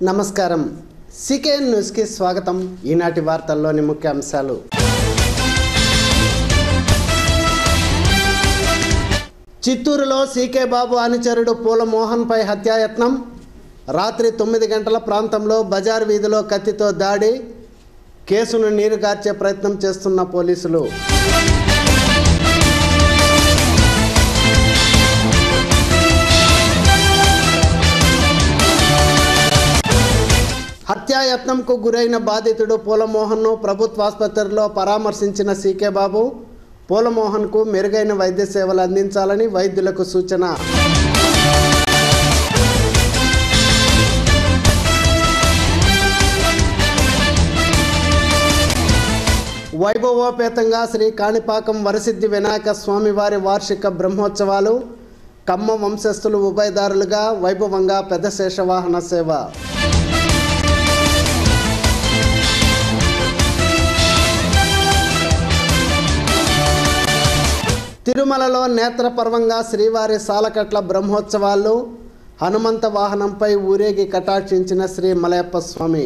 నమస్కారం సికేఎన్ న్యూస్కి స్వాగతం ఈనాటి వార్తల్లోని ముఖ్యాంశాలు చిత్తూరులో సీకే బాబు అనుచరుడు పూల మోహన్పై హత్యాయత్నం రాత్రి తొమ్మిది గంటల ప్రాంతంలో బజార్ వీధిలో కత్తితో దాడి కేసును నీరుగార్చే ప్రయత్నం చేస్తున్న పోలీసులు హత్యాయత్నంకు గురైన బాధితుడు పూలమోహన్ను ప్రభుత్వాసుపత్రిలో పరామర్శించిన సీకే బాబు పూలమోహన్కు మెరుగైన వైద్య సేవలు అందించాలని వైద్యులకు సూచన వైభవోపేతంగా శ్రీ కాణిపాకం వరసిద్ధి వినాయక స్వామివారి వార్షిక బ్రహ్మోత్సవాలు కమ్మ వంశస్థులు ఉభయదారులుగా వైభవంగా పెద్ద శేషవాహన సేవ తిరుమలలో నేత్రపర్వంగా శ్రీవారి సాలకట్ల బ్రహ్మోత్సవాలు హనుమంత వాహనంపై ఊరేగి కటాక్షించిన శ్రీ మలయప్ప స్వామి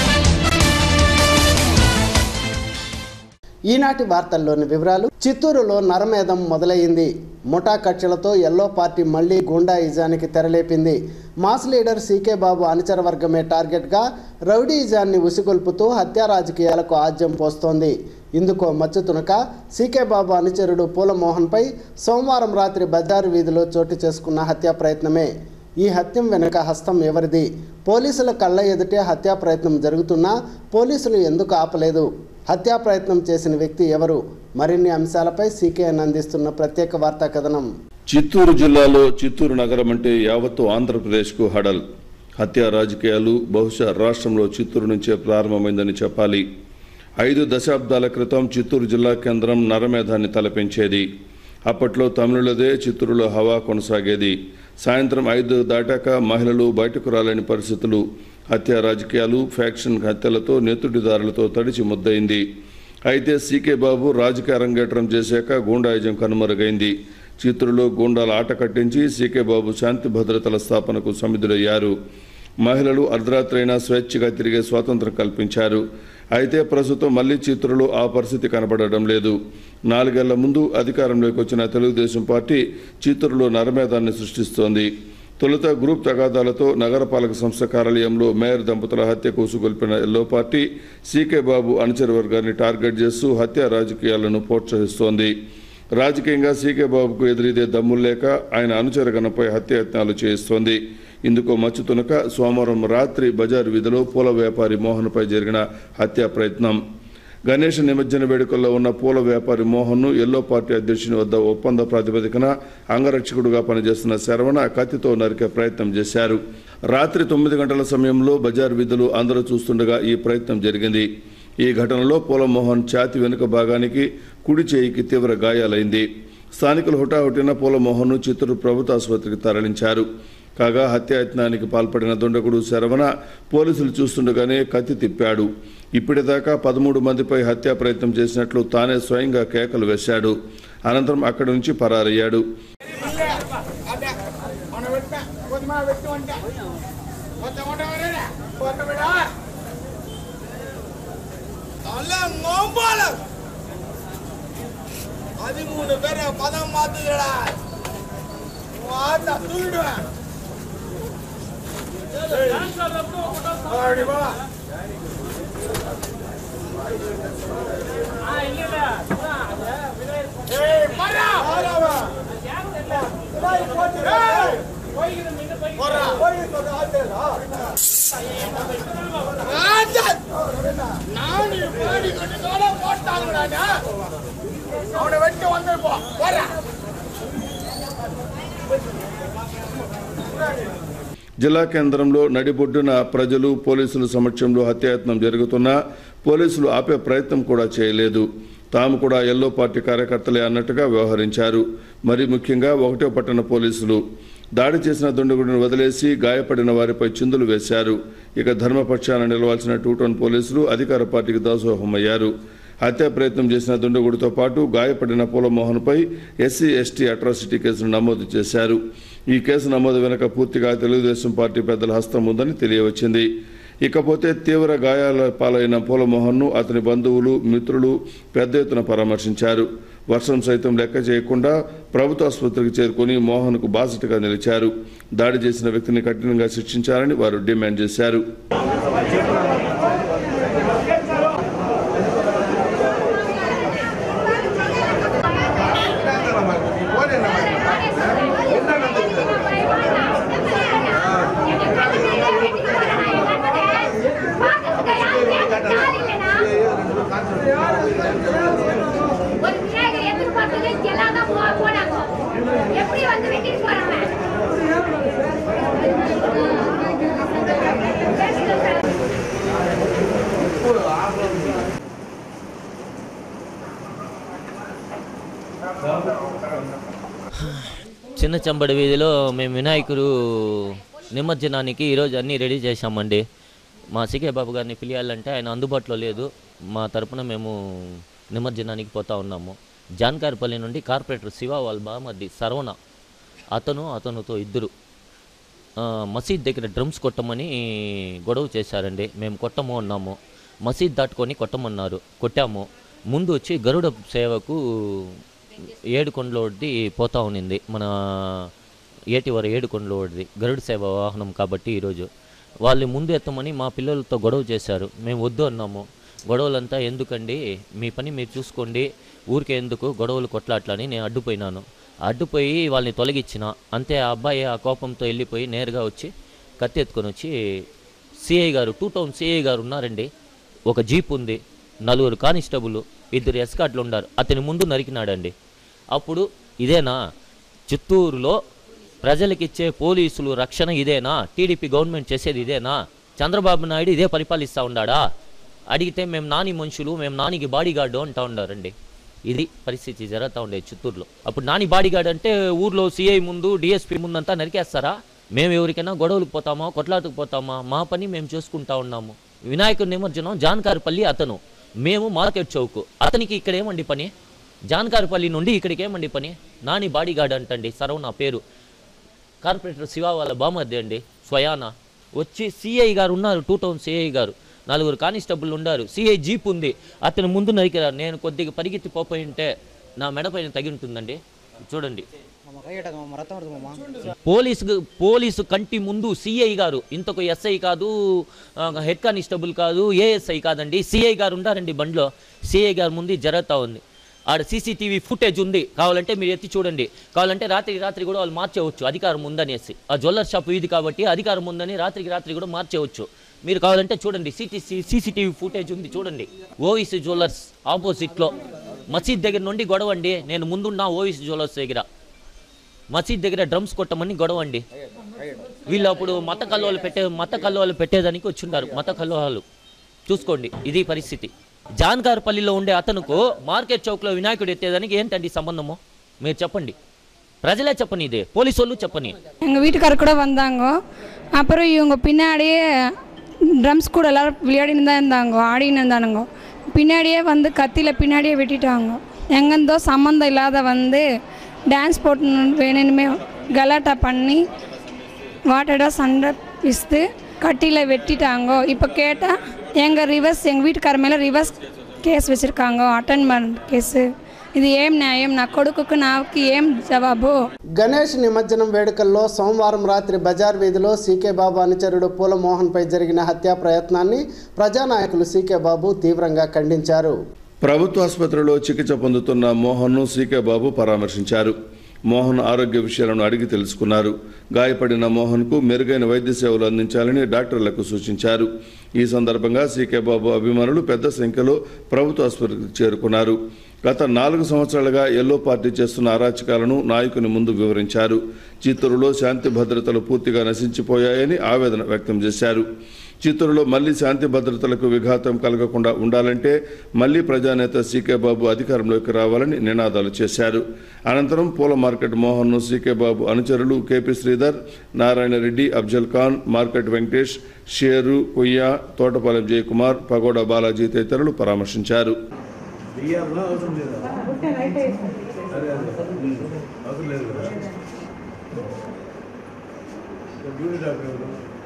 ఈనాటి వార్తల్లోని వివరాలు చిత్తూరులో నరమేధం మొదలయ్యింది ముఠా కక్షలతో ఎల్లో పార్టీ మళ్లీ గూండాయిజానికి తెరలేపింది మాస్ లీడర్ సీకే బాబు అనుచర వర్గమే టార్గెట్గా రౌడీయిజాన్ని ఉసిగొల్పుతూ హత్యా రాజకీయాలకు ఆజ్యం పోస్తోంది ఇందుకో మచ్చుతునక సీకే బాబు అనుచరుడు పూలమోహన్పై సోమవారం రాత్రి బజారు వీధిలో చోటు చేసుకున్న హత్యా ప్రయత్నమే ఈ హత్యం వెనుక హస్తం ఎవరిది పోలీసుల కళ్ళ ఎదుటే హత్యా ప్రయత్నం జరుగుతున్నా పోలీసులు ఎందుకు ఆపలేదు హత్యా ప్రయత్నం చేసిన వ్యక్తి ఎవరు మరిన్ని అంశాలపై సీకేఎన్ అందిస్తున్న ప్రత్యేక వార్తా కథనం చిత్తూరు జిల్లాలో చిత్తూరు నగరం అంటే యావత్తు ఆంధ్రప్రదేశ్కు హడల్ హత్యా రాజకీయాలు బహుశా రాష్ట్రంలో చిత్తూరు నుంచే ప్రారంభమైందని చెప్పాలి ఐదు దశాబ్దాల క్రితం చిత్తూరు జిల్లా కేంద్రం నరమేధాన్ని తలపించేది అప్పట్లో తమిళులదే చిత్తూరులో హవా కొనసాగేది సాయంత్రం ఐదు దాటాక మహిళలు బయటకు రాలేని పరిస్థితులు హత్యా రాజకీయాలు ఫ్యాక్షన్ హత్యలతో నెత్తుడిదారులతో తడిచి ముద్దయింది అయితే సీకే బాబు రాజకీయ అరంగేట్రం చేశాక గూండాయుజం కనుమరుగైంది చిత్తూరులో గూండాల ఆట కట్టించి సీకే బాబు శాంతి భద్రతల స్థాపనకు సమిధులయ్యారు మహిళలు అర్ధరాత్రైనా స్వేచ్ఛగా తిరిగే స్వాతంత్రం కల్పించారు అయితే ప్రస్తుతం మళ్లీ చిత్తూరులో ఆ పరిస్థితి కనబడడం లేదు నాలుగేళ్ల ముందు అధికారంలోకి వచ్చిన తెలుగుదేశం పార్టీ చిత్తూరులో నరమేధాన్ని సృష్టిస్తోంది తొలుత గ్రూప్ తగాదాలతో నగరపాలక సంస్థ కార్యాలయంలో మేయర్ దంపతుల హత్యకు ఉసుగొల్పిన ఎల్లో పార్టీ సీకే బాబు అనుచర వర్గాన్ని టార్గెట్ చేస్తూ హత్య రాజకీయాలను ప్రోత్సహిస్తోంది రాజకీయంగా సీకే బాబుకు ఎదురీదే దమ్ములు లేక ఆయన అనుచరగణపై హత్యాయత్నాలు చేయిస్తోంది ఇందుకు మచ్చుతునక సోమవారం రాత్రి బజార్ వీధిలో పూల వ్యాపారి మోహన్పై జరిగిన హత్యా ప్రయత్నం గణేష్ నిమజ్జన వేడుకల్లో ఉన్న పూల వ్యాపారి మోహన్ను ఎల్లో పార్టీ అధ్యక్షుని వద్ద ఒప్పంద ప్రాతిపదికన అంగరక్షకుడుగా పనిచేస్తున్న శరవణ కత్తితో నరికే ప్రయత్నం చేశారు రాత్రి తొమ్మిది గంటల సమయంలో బజార్ వీధులు అందరూ చూస్తుండగా ఈ ప్రయత్నం జరిగింది ఈ ఘటనలో పూలమోహన్ ఛాతి వెనుక భాగానికి కుడి చేయికి తీవ్ర గాయాలైంది స్థానికులు హుటాహుటిన పూలమోహన్ను చిత్తూరు ప్రభుత్వ ఆసుపత్రికి తరలించారు కాగా హత్యాయత్నానికి పాల్పడిన దుండగుడు శరవణ పోలీసులు చూస్తుండగానే కత్తి తిప్పాడు ఇప్పటిదాకా పదమూడు మందిపై హత్యా ప్రయత్నం చేసినట్లు తానే స్వయంగా కేకలు వేశాడు అనంతరం అక్కడి నుంచి పరారయ్యాడు ಅದೇ ಅವನ ಬಿಟ್ಟ ಒಂದು ಮಾ ಬಿಟ್ಟು ಹೊಂಟ ಮತ್ತೆ ಹೊಂಟ ಬರೀರ ಹೊಂಟ ಬಿಡ ಅಲ್ಲ ನೋಂಬಾಲ ಹದಿಮೂರು ಬೇರೆ ಪದ ಮಾತುಗಳ ಮಾತ ತುಳಿಡುವ ಬಾ ಏಯ್ ಮರ ಮರವ அவனை வெட்டி வந்துருப்போம் போற జిల్లా కేంద్రంలో నడిబొడ్డున ప్రజలు పోలీసుల సమక్షంలో హత్యాయత్నం జరుగుతున్నా పోలీసులు ఆపే ప్రయత్నం కూడా చేయలేదు తాము కూడా ఎల్లో పార్టీ కార్యకర్తలే అన్నట్టుగా వ్యవహరించారు మరి ముఖ్యంగా ఒకటో పట్టణ పోలీసులు దాడి చేసిన దుండగుడిని వదిలేసి గాయపడిన వారిపై చిందులు వేశారు ఇక ధర్మపక్షాన నిలవాల్సిన టూ టౌన్ పోలీసులు అధికార పార్టీకి దాసోహమయ్యారు హత్యా ప్రయత్నం చేసిన దుండగుడితో పాటు గాయపడిన పూలమోహన్పై ఎస్సీ ఎస్టీ అట్రాసిటీ కేసును నమోదు చేశారు ఈ కేసు నమోదు వెనుక పూర్తిగా తెలుగుదేశం పార్టీ పెద్దల హస్తం ఉందని తెలియవచ్చింది ఇకపోతే తీవ్ర గాయాల పాలైన పూలమోహన్ను అతని బంధువులు మిత్రులు పెద్ద ఎత్తున పరామర్శించారు వర్షం సైతం లెక్క చేయకుండా ప్రభుత్వ ఆసుపత్రికి చేరుకుని మోహన్కు బాసటగా నిలిచారు దాడి చేసిన వ్యక్తిని కఠినంగా శిక్షించాలని వారు డిమాండ్ చేశారు எப்படி வந்து வெட்டிட்டு போறாங்க చిన్న చంబడి వీధిలో మేము వినాయకుడు నిమజ్జనానికి ఈరోజు అన్నీ రెడీ చేశామండి మా సికే బాబు గారిని పిలియాలంటే ఆయన అందుబాటులో లేదు మా తరపున మేము నిమజ్జనానికి పోతా ఉన్నాము జాన్కార్పల్లి నుండి కార్పొరేటర్ శివ వాళ్ళ బామర్ది సరవణ అతను అతనుతో ఇద్దరు ఆ, మసీద్ దగ్గర డ్రమ్స్ కొట్టమని గొడవ చేశారండి మేము కొట్టము అన్నాము మసీద్ దాటుకొని కొట్టమన్నారు కొట్టాము ముందు వచ్చి గరుడ సేవకు ఏడుకొండలోది పోతా ఉన్నింది మన ఏటివర ఏడుకొండలోది గరుడ సేవ వాహనం కాబట్టి ఈరోజు వాళ్ళు ముందు ఎత్తమని మా పిల్లలతో గొడవ చేశారు మేము వద్దు అన్నాము గొడవలంతా ఎందుకండి మీ పని మీరు చూసుకోండి ఊరికే ఎందుకు గొడవలు కొట్లాట్లని నేను అడ్డుపోయినాను అడ్డుపోయి వాళ్ళని తొలగించిన అంతే ఆ అబ్బాయి ఆ కోపంతో వెళ్ళిపోయి నేరుగా వచ్చి కత్తి ఎత్తుకొని వచ్చి సిఐ గారు టూ టౌన్ సిఐ గారు ఉన్నారండి ఒక జీప్ ఉంది నలుగురు కానిస్టేబుల్ ఇద్దరు ఎస్కాట్లు ఉన్నారు అతని ముందు నరికినాడండి అప్పుడు ఇదేనా చిత్తూరులో ప్రజలకిచ్చే పోలీసులు రక్షణ ఇదేనా టీడీపీ గవర్నమెంట్ చేసేది ఇదేనా చంద్రబాబు నాయుడు ఇదే పరిపాలిస్తూ ఉన్నాడా అడిగితే మేము నాని మనుషులు మేము నానికి బాడీ గార్డు అంటా ఉండారండి ఇది పరిస్థితి జరుగుతూ ఉండేది చిత్తూరులో అప్పుడు నాని బాడీ గార్డ్ అంటే ఊర్లో సిఐ ముందు డిఎస్పీ ముందంతా నరికేస్తారా మేము ఎవరికైనా గొడవలకు పోతామా కొట్లాటకు పోతామా మా పని మేము చేసుకుంటా ఉన్నాము వినాయకుడి నిమజ్జనం జాన్కారుపల్లి అతను మేము మార్కెట్ చౌక్ అతనికి ఇక్కడ ఏమండి పని జాన్కారుపల్లి నుండి ఇక్కడికి ఏమండి పని నాని బాడీ గార్డ్ అంటండి సరవ్ నా పేరు కార్పొరేటర్ శివ వాళ్ళ బామర్ది అండి స్వయాన వచ్చి సిఐ గారు ఉన్నారు టూ టౌన్ సిఐ గారు నలుగురు కానిస్టేబుల్ ఉన్నారు సిఐ జీప్ ఉంది అతను ముందు నరికారు నేను కొద్దిగా పరిగెత్తి పోయి ఉంటే నా మెడ పైన తగి ఉంటుందండి చూడండి పోలీసు పోలీసు కంటి ముందు సిఐ గారు ఇంతకు ఎస్ఐ కాదు ఆ, హెడ్ కానిస్టేబుల్ కాదు ఏఎస్ఐ కాదండి సిఐ గారు ఉన్నారండి బండిలో సిఐ గారు ముందు ఇది జరుగుతూ ఉంది ఆడ సీసీటీవీ ఫుటేజ్ ఉంది కావాలంటే మీరు ఎత్తి చూడండి కావాలంటే రాత్రి రాత్రి కూడా వాళ్ళు మార్చేయవచ్చు అధికారం ఉందనేసి ఆ జ్యువెలర్ షాప్ ఇది కాబట్టి అధికారం ఉందని రాత్రికి రాత్రి కూడా మార్చేయవచ్చు మీరు కావాలంటే చూడండి సిటీసీ సీసీటీవీ ఫుటేజ్ ఉంది చూడండి ఓఈసీ జ్యువెలర్స్ ఆపోజిట్లో మసీద్ దగ్గర నుండి గొడవ అండి నేను ముందున్న ఓఈసీ జ్యువెలర్స్ దగ్గర మసీద్ దగ్గర డ్రమ్స్ కొట్టమని గొడవ అండి వీళ్ళు అప్పుడు మత కల్లోలు పెట్టే మత కల్లోలు పెట్టేదానికి వచ్చిండారు మత కల్లోహాలు చూసుకోండి ఇది పరిస్థితి జాన్కార్పల్లిలో ఉండే అతనుకు మార్కెట్ చౌక్లో వినాయకుడు ఎత్తేదానికి ఏంటండి సంబంధము మీరు చెప్పండి ప్రజలే చెప్పని ఇది పోలీసు వాళ్ళు చెప్పని எங்கள் வீட்டுக்காரர் கூட வந்தாங்க அப்புறம் இவங்க பின்னாடியே ட்ரம்ஸ் கூட எல்லாரும் விளையாடின்னு தான் இருந்தாங்க ஆடின்னு இருந்தானுங்க பின்னாடியே வந்து கத்தியில் பின்னாடியே வெட்டிட்டாங்க எங்கேருந்தோ சம்மந்தம் இல்லாத வந்து டான்ஸ் போட்டு வேணுமே கலாட்டா பண்ணி வாட்டடாக சண்டை பிஸ்து கட்டியில் வெட்டிட்டாங்க இப்போ கேட்டால் எங்கள் ரிவர்ஸ் எங்கள் வீட்டுக்கார மேலே ரிவர்ஸ் కేసు வச்சுருக்காங்க அட்டன்மெண்ட் కేసు ఇది ఏం న్యాయం నా కొడుకుకు నాకు ఏం జవాబు గణేష్ నిమజ్జనం వేడుకల్లో సోమవారం రాత్రి బజార్ వీధిలో సీకే బాబు అనుచరుడు పూలమోహన్పై జరిగిన హత్యా ప్రయత్నాన్ని ప్రజానాయకులు సీకే బాబు తీవ్రంగా ఖండించారు ప్రభుత్వ ఆసుపత్రిలో చికిత్స పొందుతున్న మోహన్ను సీకే బాబు పరామర్శించారు మోహన్ ఆరోగ్య విషయాలను అడిగి తెలుసుకున్నారు గాయపడిన మోహన్కు మెరుగైన వైద్య సేవలు అందించాలని డాక్టర్లకు సూచించారు ఈ సందర్భంగా సీకే బాబు అభిమానులు పెద్ద సంఖ్యలో ప్రభుత్వ ఆసుపత్రికి చేరుకున్నారు గత నాలుగు సంవత్సరాలుగా ఎల్లో పార్టీ చేస్తున్న అరాచకాలను నాయకుని ముందు వివరించారు చిత్తూరులో శాంతి భద్రతలు పూర్తిగా నశించిపోయాయని ఆవేదన వ్యక్తం చేశారు చిత్తూరులో మళ్లీ శాంతి భద్రతలకు విఘాతం కలగకుండా ఉండాలంటే మళ్లీ ప్రజానేత సీకే బాబు అధికారంలోకి రావాలని నినాదాలు చేశారు అనంతరం పూల మార్కెట్ మోహన్ను సీకే బాబు అనుచరులు కేపీ శ్రీధర్ నారాయణ రెడ్డి అఫ్జల్ ఖాన్ మార్కెట్ వెంకటేష్ షేరు కొయ్య తోటపాలెం జయకుమార్ పగోడ బాలాజీ తదితరులు పరామర్శించారు వెయ్యాలా అవసరం లేదా అదే అదే ఉమ్. అవసరం లేదు కదా డ్యూటీ డాక్టర్ ఎవరు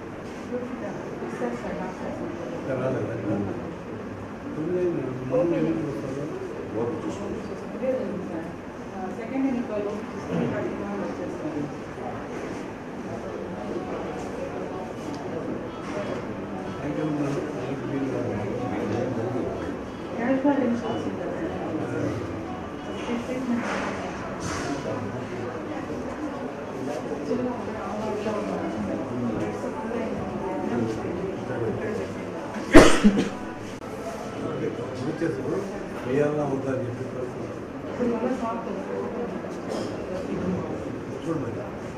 ఇంకా రాలేదా తొమ్మిది అయింది. మనం ఎన్నింటికి వస్తారా ఇంకేమున్నారు? మనకి వీలు కాదు. వచ్చేసారు వేయాలన్నా వద్దా అని చెప్పి చూడండి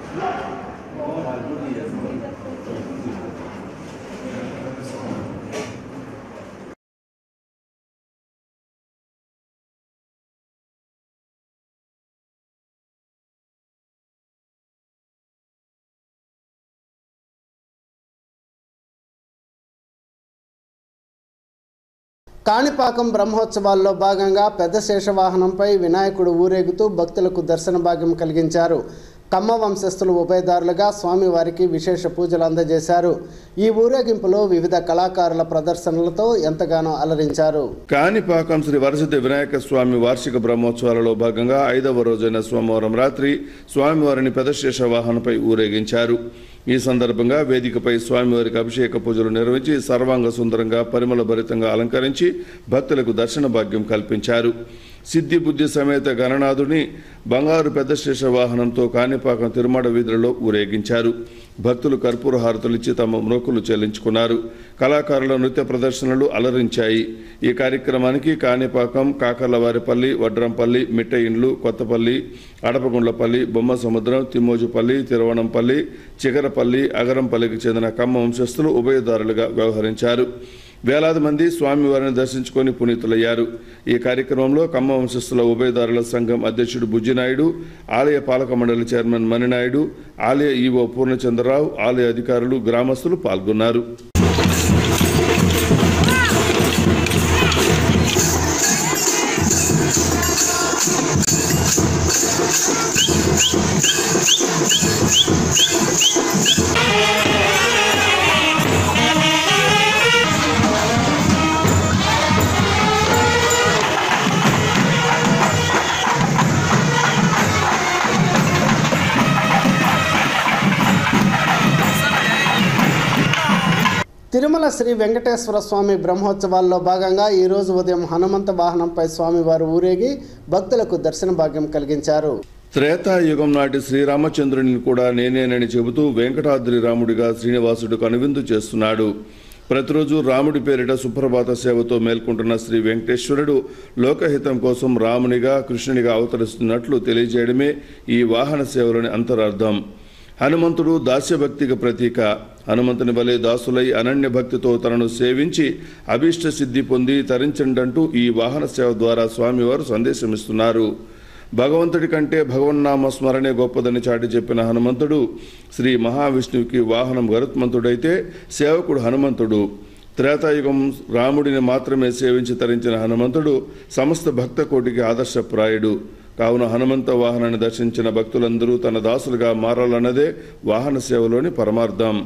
కాణిపాకం బ్రహ్మోత్సవాల్లో భాగంగా పెద్ద శేషవాహనంపై వినాయకుడు ఊరేగుతూ భక్తులకు దర్శన భాగ్యం కలిగించారు కమ్మ వంశస్థులు ఉభయదారులుగా స్వామివారికి విశేష పూజలు అందజేశారు ఈ ఊరేగింపులో వివిధ కళాకారుల ప్రదర్శనలతో ఎంతగానో అలరించారు కాణిపాకం శ్రీ వరసిద్ధి వినాయక స్వామి వార్షిక బ్రహ్మోత్సవాలలో భాగంగా ఐదవ రోజైన సోమవారం రాత్రి స్వామివారిని పెదశేష వాహనంపై ఊరేగించారు ఈ సందర్భంగా వేదికపై స్వామివారికి అభిషేక పూజలు నిర్వహించి సర్వాంగ సుందరంగా పరిమళ భరితంగా అలంకరించి భక్తులకు దర్శన భాగ్యం కల్పించారు సిద్ధి బుద్ధి సమేత గణనాథుని బంగారు పెద్ద శేష వాహనంతో కాణిపాకం తిరుమల వీధులలో ఊరేగించారు భక్తులు కర్పూర హారతులిచ్చి తమ మ్రోకులు చెల్లించుకున్నారు కళాకారుల నృత్య ప్రదర్శనలు అలరించాయి ఈ కార్యక్రమానికి కాణిపాకం కాకర్లవారిపల్లి వడ్రంపల్లి మిట్ట ఇండ్లు కొత్తపల్లి అడపగుండ్లపల్లి బొమ్మ సముద్రం తిమ్మోజుపల్లి తిరువణంపల్లి చిగరపల్లి అగరంపల్లికి చెందిన కమ్మ వంశస్థులు ఉభయదారులుగా వ్యవహరించారు వేలాది మంది స్వామివారిని దర్శించుకొని పునీతులయ్యారు ఈ కార్యక్రమంలో కమ్మ వంశస్థుల ఉభయదారుల సంఘం అధ్యక్షుడు బుజ్జినాయుడు ఆలయ పాలక మండలి చైర్మన్ మణినాయుడు ఆలయ ఈవో పూర్ణచంద్రరావు ఆలయ అధికారులు గ్రామస్తులు పాల్గొన్నారు తిరుమల శ్రీ వెంకటేశ్వర స్వామి బ్రహ్మోత్సవాల్లో భాగంగా ఈరోజు ఉదయం హనుమంత వాహనంపై స్వామివారు ఊరేగి భక్తులకు దర్శన భాగ్యం కలిగించారు త్రేతాయుగం నాటి శ్రీరామచంద్రుని కూడా నేనేనని చెబుతూ వెంకటాద్రి రాముడిగా శ్రీనివాసుడు కనువిందు చేస్తున్నాడు ప్రతిరోజు రాముడి పేరిట సుప్రభాత సేవతో మేల్కొంటున్న శ్రీ వెంకటేశ్వరుడు లోకహితం కోసం రామునిగా కృష్ణునిగా అవతరిస్తున్నట్లు తెలియజేయడమే ఈ వాహన సేవలోని అంతరార్థం హనుమంతుడు దాస్యభక్తికి ప్రతీక హనుమంతుని వలె దాసులై అనన్య భక్తితో తనను సేవించి అభీష్ట సిద్ధి పొంది తరించండంటూ ఈ వాహన సేవ ద్వారా స్వామివారు సందేశమిస్తున్నారు భగవంతుడి కంటే భగవన్నామ స్మరణే గొప్పదని చాటి చెప్పిన హనుమంతుడు శ్రీ మహావిష్ణువుకి వాహనం గరుత్మంతుడైతే సేవకుడు హనుమంతుడు త్రేతాయుగం రాముడిని మాత్రమే సేవించి తరించిన హనుమంతుడు సమస్త భక్త కోటికి ఆదర్శప్రాయుడు కావున హనుమంత వాహనాన్ని దర్శించిన భక్తులందరూ తన దాసులుగా మారాలన్నదే వాహన సేవలోని పరమార్థం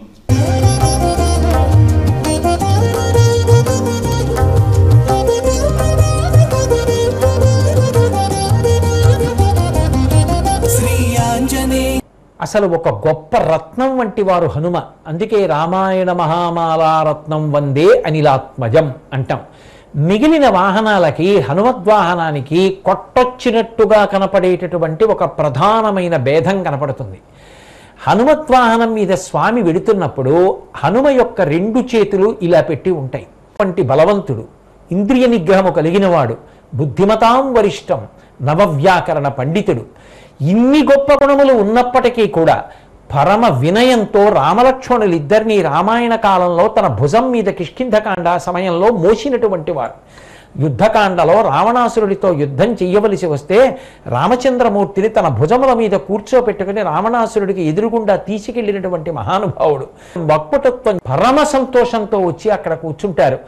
అసలు ఒక గొప్ప రత్నం వంటి వారు హనుమ అందుకే రామాయణ మహామాలారత్నం వందే అనిలాత్మజం అంటాం మిగిలిన వాహనాలకి హనుమద్వాహనానికి కొట్టొచ్చినట్టుగా కనపడేటటువంటి ఒక ప్రధానమైన భేదం కనపడుతుంది హనుమద్వాహనం మీద స్వామి వెడుతున్నప్పుడు హనుమ యొక్క రెండు చేతులు ఇలా పెట్టి ఉంటాయి వంటి బలవంతుడు ఇంద్రియ నిగ్రహము కలిగినవాడు బుద్ధిమతాం వరిష్టం నవవ్యాకరణ పండితుడు ఇన్ని గొప్ప గుణములు ఉన్నప్పటికీ కూడా పరమ వినయంతో రామలక్ష్మణులిద్దరినీ రామాయణ కాలంలో తన భుజం మీద కిష్కింధకాండ సమయంలో మోసినటువంటి వారు యుద్ధకాండలో రావణాసురుడితో యుద్ధం చెయ్యవలసి వస్తే రామచంద్రమూర్తిని తన భుజముల మీద కూర్చోపెట్టుకుని రావణాసురుడికి ఎదురుగుండా తీసుకెళ్లినటువంటి మహానుభావుడు వక్పటత్వం పరమ సంతోషంతో వచ్చి అక్కడ కూర్చుంటారు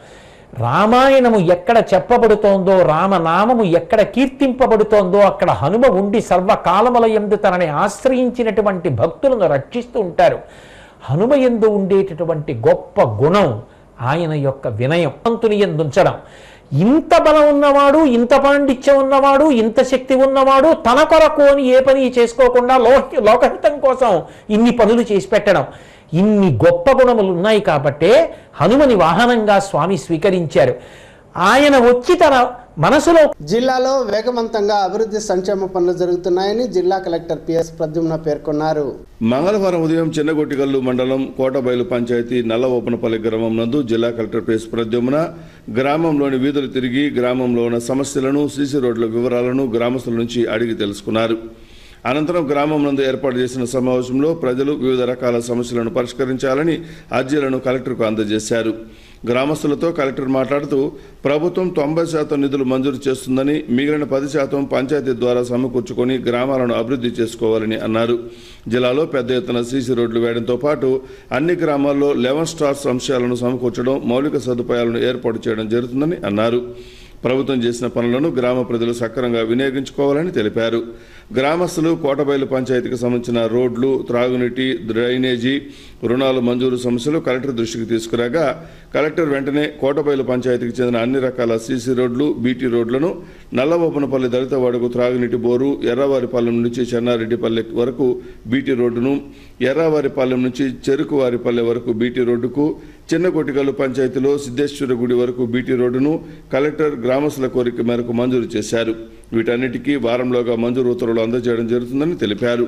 రామాయణము ఎక్కడ చెప్పబడుతోందో రామనామము ఎక్కడ కీర్తింపబడుతోందో అక్కడ హనుమ ఉండి సర్వకాలముల ఎందు తనని ఆశ్రయించినటువంటి భక్తులను రక్షిస్తూ ఉంటారు హనుమ ఎందు ఉండేటటువంటి గొప్ప గుణం ఆయన యొక్క వినయం పంతుని ఎందుంచడం ఇంత బలం ఉన్నవాడు ఇంత పాండిత్యం ఉన్నవాడు ఇంత శక్తి ఉన్నవాడు తన కొరకు అని ఏ పని చేసుకోకుండా లో లోకహితం కోసం ఇన్ని పనులు చేసి పెట్టడం ఇన్ని గొప్ప గుణములు ఉన్నాయి కాబట్టే హనుమని వాహనంగా స్వామి స్వీకరించారు ఆయన వచ్చి తన మనసులో జిల్లాలో వేగవంతంగా అభివృద్ధి సంక్షేమ పనులు జరుగుతున్నాయని జిల్లా కలెక్టర్ పిఎస్ ప్రద్యుమ్న పేర్కొన్నారు మంగళవారం ఉదయం చిన్నగొట్టిగల్లు మండలం కోటబయలు పంచాయతీ నల్లఓపనపల్లి గ్రామం నందు జిల్లా కలెక్టర్ పేస్ ప్రద్యుమ్న గ్రామంలోని వీధులు తిరిగి గ్రామంలో ఉన్న సమస్యలను సీసీ రోడ్ల వివరాలను గ్రామస్తుల నుంచి అడిగి తెలుసుకున్నారు అనంతరం గ్రామం నందు ఏర్పాటు చేసిన సమావేశంలో ప్రజలు వివిధ రకాల సమస్యలను పరిష్కరించాలని అర్జీలను కలెక్టర్కు అందజేశారు గ్రామస్తులతో కలెక్టర్ మాట్లాడుతూ ప్రభుత్వం తొంభై శాతం నిధులు మంజూరు చేస్తుందని మిగిలిన పది శాతం పంచాయతీ ద్వారా సమకూర్చుకొని గ్రామాలను అభివృద్ధి చేసుకోవాలని అన్నారు జిల్లాలో పెద్ద ఎత్తున సీసీ రోడ్లు వేయడంతో పాటు అన్ని గ్రామాల్లో లెవెన్ స్టార్స్ అంశాలను సమకూర్చడం మౌలిక సదుపాయాలను ఏర్పాటు చేయడం జరుగుతుందని అన్నారు ప్రభుత్వం చేసిన పనులను గ్రామ ప్రజలు సక్రమంగా వినియోగించుకోవాలని తెలిపారు గ్రామస్తులు కోటబయలు పంచాయతీకి సంబంధించిన రోడ్లు త్రాగునీటి డ్రైనేజీ రుణాలు మంజూరు సమస్యలు కలెక్టర్ దృష్టికి తీసుకురాగా కలెక్టర్ వెంటనే కోటబయలు పంచాయతీకి చెందిన అన్ని రకాల సీసీ రోడ్లు బీటీ రోడ్లను నల్లబొప్పనపల్లి దళితవాడకు త్రాగునీటి బోరు ఎర్రవారిపాలెం నుంచి చెన్నారెడ్డిపల్లె వరకు బీటీ రోడ్డును ఎర్రవారిపాలెం నుంచి చెరుకువారిపల్లె వరకు బీటీ రోడ్డుకు చిన్న కొటికల్లు పంచాయతీలో సిద్ధేశ్వర గుడి వరకు బీటీ రోడ్డును కలెక్టర్ గ్రామస్తుల కోరిక మేరకు మంజూరు చేశారు వీటన్నిటికీ వారంలోగా మంజూరు ఉత్తర్వులు అందజేయడం జరుగుతుందని తెలిపారు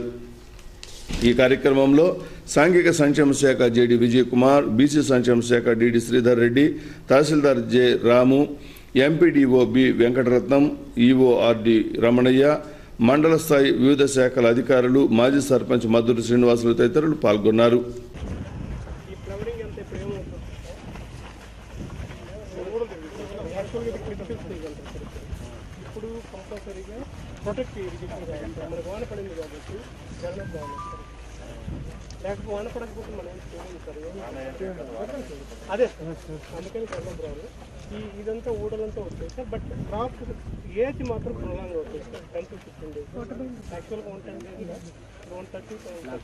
ఈ కార్యక్రమంలో సాంఘిక సంక్షేమ శాఖ జేడి విజయ్ కుమార్ బీసీ సంక్షేమ శాఖ DD Sridhar Reddy tahsildar J Ramu MPDO B Venkataratnam EORD Ramanayya మండల స్థాయి వివిధ శాఖల అధికారులు మాజీ సర్పంచ్ మద్దూరు శ్రీనివాసులు తదితరులు పాల్గొన్నారు ఈ ఫ్లవరింగ్ అంతా ఇప్పుడు ఏమవుతుంది యాక్చువల్గా ఇది క్లిప్స్ తీయగలుగుతారు ఇప్పుడు కంపల్సరీగా ప్రొటెక్ట్ ఇరిగేషన్ మన వాన పడింది కాబట్టి జగన్ బాగుంది లేకపోతే వాన పడకపోతే మనం ఏం చేయలేము సార్ అదే అందుకని జగన్ రావాలి ఈ ఇదంతా ఊడలంతా వస్తాయి సార్ బట్ క్రాప్ ఏజ్ మాత్రం ప్రొలాంగ్ అవుతుంది sir ten to fifteen days యాక్చువల్గా one ten days one thirty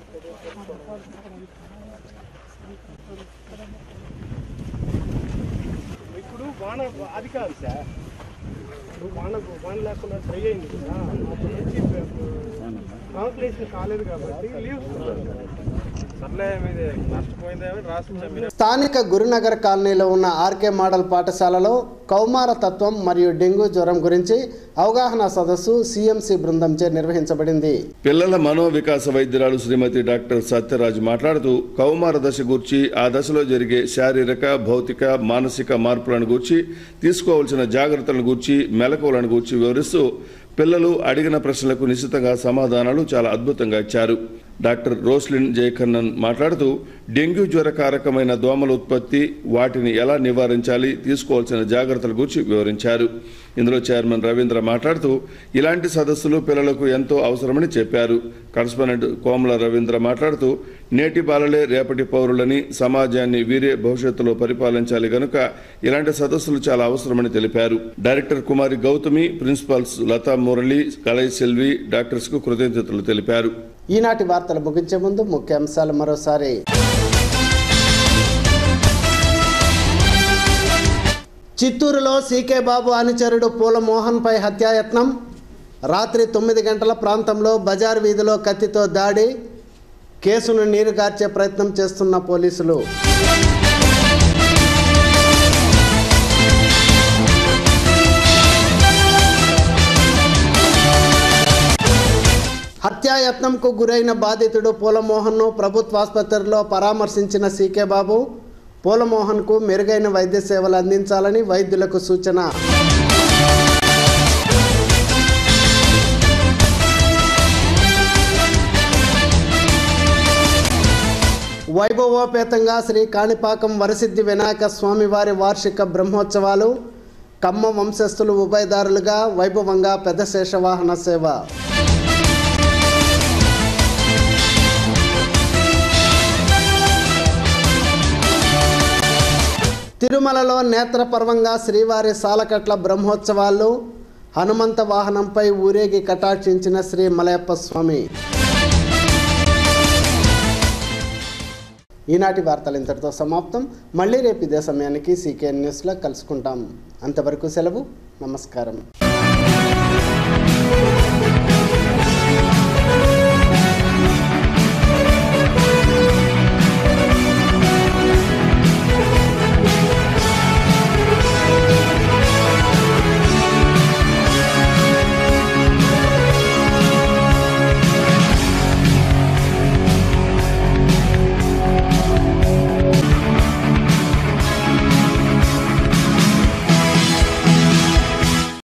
ఇప్పుడు వాన అది కాదు సార్ ఇప్పుడు వాన వాన లేకుండా డ్రై అయింది కదా అప్పటి నుంచి ట్రాన్స్లేషన్ కాలేదు కాబట్టి లీవ్స్ సర్లే మీది నష్టపోయిందేమో రాసి స్థానిక గురునగర్ కాలనీలో ఉన్న ఆర్కే మోడల్ పాఠశాలలో కౌమార తత్వం మరియు డెంగ్యూ జ్వరం గురించి అవగాహన సదస్సు సిఎంసి బృందంచే నిర్వహించబడింది పిల్లల మనోవికాస వైద్యురాలు శ్రీమతి డాక్టర్ సత్యరాజ్ మాట్లాడుతూ కౌమార దశ గూర్చి ఆ దశలో జరిగే శారీరక భౌతిక మానసిక మార్పులను గూర్చి తీసుకోవాల్సిన జాగ్రత్తలను గూర్చి మెలకువలను గూర్చి వివరిస్తూ పిల్లలు అడిగిన ప్రశ్నలకు నిశ్చితంగా సమాధానాలు చాలా అద్భుతంగా ఇచ్చారు డాక్టర్ రోస్లిన్ జయకన్నన్ మాట్లాడుతూ డెంగ్యూ జ్వరకారకమైన దోమల ఉత్పత్తి వాటిని ఎలా నివారించాలి తీసుకోవాల్సిన జాగ్రత్తల గురించి వివరించారు ఇందులో చైర్మన్ రవీంద్ర మాట్లాడుతూ ఇలాంటి సదస్సులు పిల్లలకు ఎంతో అవసరమని చెప్పారు కరస్పాండెంట్ కోమల రవీంద్ర మాట్లాడుతూ నేటి బాలలే రేపటి పౌరులని సమాజాన్ని వీరే భవిష్యత్తులో పరిపాలించాలి గనుక ఇలాంటి సదస్సులు చాలా అవసరమని తెలిపారు director Kumari Gautami principals Latha Murali Kalai Selvi doctors కు కృతజ్ఞతలు తెలిపారు ఈనాటి వార్తలు ముగించే ముందు ముఖ్యాంశాలు మరోసారి చిత్తూరులో సీకే బాబు అనుచరుడు పూల మోహన్పై హత్యాయత్నం రాత్రి తొమ్మిది గంటల ప్రాంతంలో బజార్ వీధిలో కత్తితో దాడి కేసును నీరుగార్చే ప్రయత్నం చేస్తున్న పోలీసులు హత్యాయత్నంకు గురైన బాధితుడు పూలమోహన్ను ప్రభుత్వ ఆసుపత్రిలో పరామర్శించిన సీకే బాబు పూలమోహన్కు మెరుగైన వైద్య సేవలు అందించాలని వైద్యులకు సూచన వైభవోపేతంగా శ్రీ కాణిపాకం వరసిద్ధి వినాయక స్వామివారి వార్షిక బ్రహ్మోత్సవాలు కమ్మ వంశస్థులు ఉభయదారులుగా వైభవంగా పెద్ద శేషవాహన సేవ తిరుమలలో నేత్రపర్వంగా శ్రీవారి సాలకట్ల బ్రహ్మోత్సవాలు హనుమంత వాహనంపై ఊరేగి కటాక్షించిన శ్రీ మలయప్ప స్వామి ఈనాటి వార్తలు ఇంతటితో సమాప్తం మళ్ళీ రేపు ఇదే సమయానికి సీకే న్యూస్లో కలుసుకుంటాం అంతవరకు సెలవు నమస్కారం